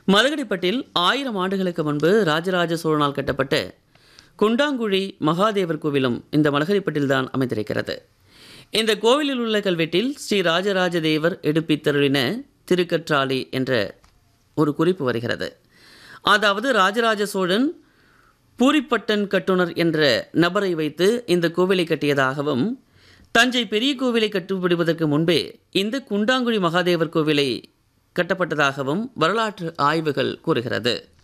மதகடிப்பட்டில் ஆயிரம் ஆண்டுகளுக்கு முன்பு ராஜராஜ சோழனால் கட்டப்பட்ட குண்டாங்குழி மகாதேவர் கோவிலும் இந்த மலகரிப்பட்டில்தான் அமைந்திருக்கிறது இந்த கோவிலில் உள்ள கல்வெட்டில் ஸ்ரீ ராஜராஜ தேவர் எடுப்பித்தருளின திருக்கற்றாலி என்ற ஒரு குறிப்பு வருகிறது அதாவது ராஜராஜ சோழன் பூரிப்பட்டன் கட்டுனர் என்ற நபரை வைத்து இந்த கோவிலை கட்டியதாகவும் தஞ்சை பெரிய கோவிலை கட்டுப்படுவதற்கு முன்பே இந்த குண்டாங்குழி மகாதேவர் கோவிலை கட்டப்பட்டதாகவும் வரலாற்று ஆய்வுகள் கூறுகிறது